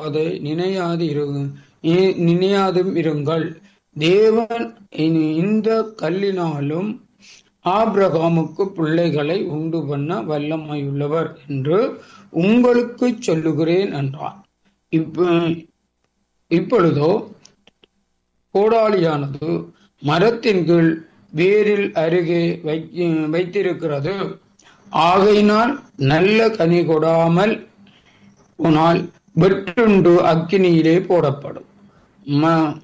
நினையாது நினையாது இரு இ- நினையாதும் இருங்கள் தேவன் இனி இந்த கல்லினாலும் ஆபிரகாமுக்கு பிள்ளைகளை உண்டு பண்ண வல்லமையுள்ளவர் என்று உங்களுக்கு சொல்லுகிறேன் என்றார் இப்ப இப்பொழுதோ கோடாலியானது மரத்தின் கீழ் வேரில் அருகே வைக்க வைத்திருக்கிறது ஆகையினால் நல்ல கனி கொடாமல் போனால் வெட்டுண்டு அக்கினியிலே போடப்படும் ம-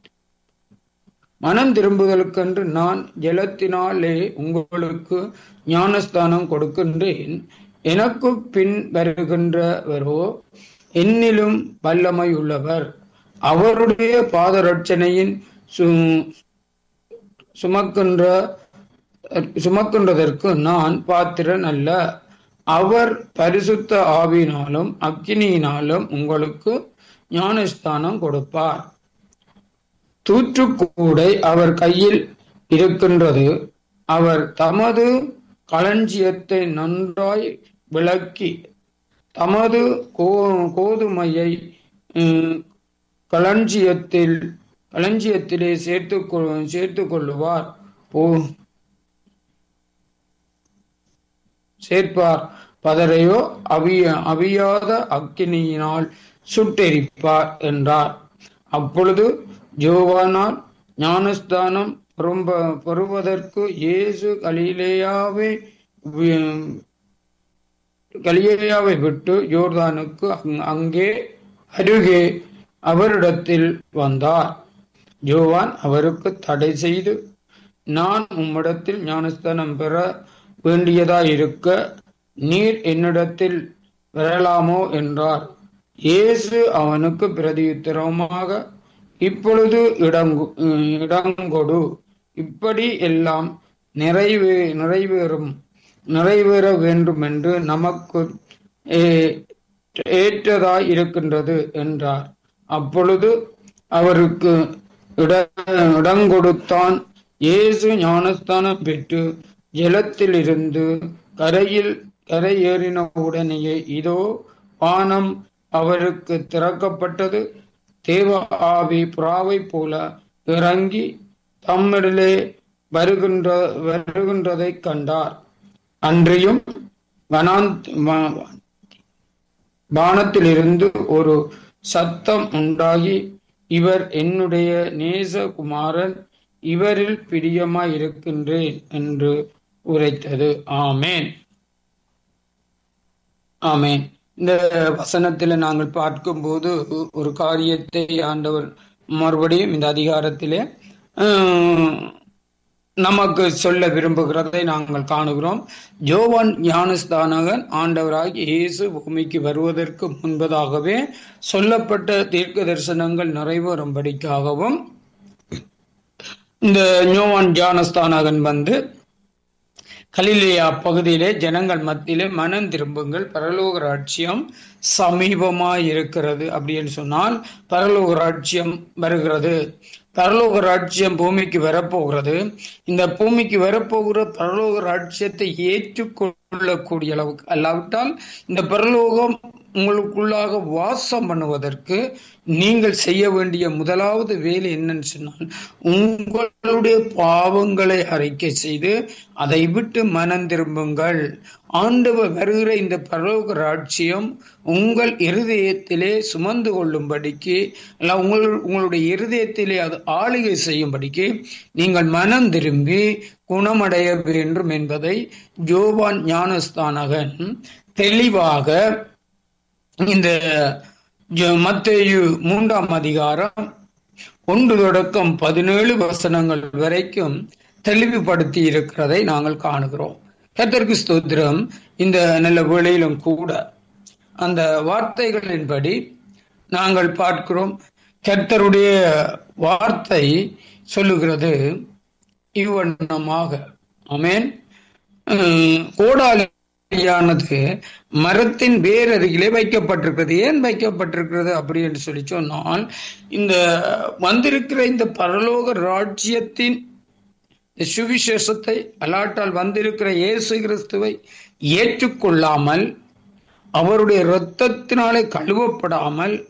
மனம் திரும்புதலுக்கென்று நான் ஜலத்தினாலே உங்களுக்கு ஞானஸ்தானம் கொடுக்கின்றேன் எனக்கு பின் வருகின்றவரோ என்னிலும் வல்லமை உள்ளவர் அவருடைய பாதரட்சணையின் சு- சுமக்கின்ற சுமக்கின்றதற்கு நான் பாத்திரன் அல்ல அவர் பரிசுத்த ஆவியினாலும் அக்கினியினாலும் உங்களுக்கு ஞானஸ்தானம் கொடுப்பார் தூற்றுக்கூடை அவர் கையில் இருக்கின்றது அவர் தமது களஞ்சியத்தை நன்றாய் விளக்கி தமது கோ- கோதுமையை உம், களஞ்சியத்தில் களஞ்சியத்திலே சேர்த்து சேர்த்து கொள்ளுவார் ஓ சேர்ப்பார் பதரையோ அவிய அவியாத அக்கினியினால் சுட்டெரிப்பார் என்றார் அப்பொழுது ஜோவானால் ஞானஸ்தானம் பெறும்ப பெறுவதற்கு இயேசு கலிலேயாவை வி- கலிலேயாவை விட்டு யோர்தானுக்கு அங்- அங்கே அருகே அவரிடத்தில் வந்தார் யோவான் அவருக்கு தடை செய்து நான் உம்மிடத்தில் ஞானஸ்தானம் பெற வேண்டியதாயிருக்க நீர் என்னிடத்தில் வரலாமோ என்றார் இயேசு அவனுக்கு பிரதியுத்தரமாக இப்பொழுது இடங்கு இடங்கொடு இப்படி எல்லாம் நிறைவே நிறைவேறும் நிறைவேற வேண்டும் என்று நமக்கு ஏ- ஏற்றதாய் இருக்கின்றது என்றார் அப்பொழுது அவருக்கு இட இடங்கொடுத்தான் இயேசு ஞானஸ்தானம் பெற்று ஜலத்திலிருந்து கரையில் கரையேறின உடனேயே இதோ வானம் அவருக்கு திறக்கப்பட்டது தேவ ஆவி புறாவை போல இறங்கி தம்மிடலே வருகின்ற வருகின்றதை கண்டார் அன்றியும் வனாந்த் வ- வானத்திலிருந்து ஒரு சத்தம் உண்டாகி இவர் என்னுடைய நேசகுமாரன் இவரில் பிரியமாய் இருக்கின்றேன் என்று உரைத்தது ஆமேன் ஆமேன் இந்த வசனத்தில் நாங்கள் பார்க்கும்போது ஒரு காரியத்தை ஆண்டவர் மறுபடியும் இந்த அதிகாரத்திலே ஆஹ், நமக்கு சொல்ல விரும்புகிறதை நாங்கள் காணுகிறோம் ஜோவான் ஞானஸ்தானகன் ஆண்டவராகிய இயேசு பூமிக்கு வருவதற்கு முன்பதாகவே சொல்லப்பட்ட தீர்க்க தரிசனங்கள் நிறைவேறும்படிக்காகவும் இந்த ஞோவான் ஞானஸ்தானகன் வந்து கலிலேயா பகுதியிலே ஜனங்கள் மத்தியிலே மனம் திரும்புங்கள் பரலோக ராட்சியம் சமீபமாய் இருக்கிறது அப்படின்னு சொன்னால் பரலோக ராட்சியம் வருகிறது பரலோக ராட்சியம் பூமிக்கு வரப்போகிறது இந்த பூமிக்கு வரப்போகிற பரலோக ராட்சியத்தை ஏற்றுக்கொள்ளக்கூடிய அளவுக்கு அல்லாவிட்டால் இந்த பரலோகம் உங்களுக்குள்ளாக வாசம் பண்ணுவதற்கு நீங்கள் செய்ய வேண்டிய முதலாவது வேலை என்னன்னு சொன்னால் உங்களுடைய பாவங்களை அறிக்கை செய்து அதை விட்டு மனம் திரும்புங்கள் ஆண்டவர் வருகிற இந்த பரலோக ராட்சியம் உங்கள் இருதயத்திலே சுமந்து கொள்ளும்படிக்கு அல்ல உங்கள் உங்களுடைய இருதயத்திலே அது ஆளுகை செய்யும்படிக்கு நீங்கள் மனம் திரும்பி குணமடைய வேண்டும் என்பதை ஜோவான் ஞானஸ்தானகன் தெளிவாக இந்த ஜ- மத்தேயு மூன்றாம் அதிகாரம் ஒன்று தொடக்கம் பதினேழு வசனங்கள் வரைக்கும் தெளிவுபடுத்தி இருக்கிறதை நாங்கள் காணுகிறோம் கர்த்தருக்கு ஸ்தோத்திரம் இந்த நல்ல வேளையிலும் கூட அந்த வார்த்தைகளின்படி நாங்கள் பார்க்கிறோம் கர்த்தருடைய வார்த்தை சொல்லுகிறது இவ்வண்ணமாக அமேன் உம், கோடாலியானது மரத்தின் வேர் அருகிலே வைக்கப்பட்டிருக்கிறது ஏன் வைக்கப்பட்டிருக்கிறது அப்படி என்று சொல்லி சொன்னால் இந்த வந்திருக்கிற இந்த பரலோக ராஜ்யத்தின் சுவிசேஷத்தை அலாட்டால் வந்திருக்கிற இயேசு கிறிஸ்துவை ஏற்றுக்கொள்ளாமல் அவருடைய இரத்தத்தினாலே கழுவப்படாமல்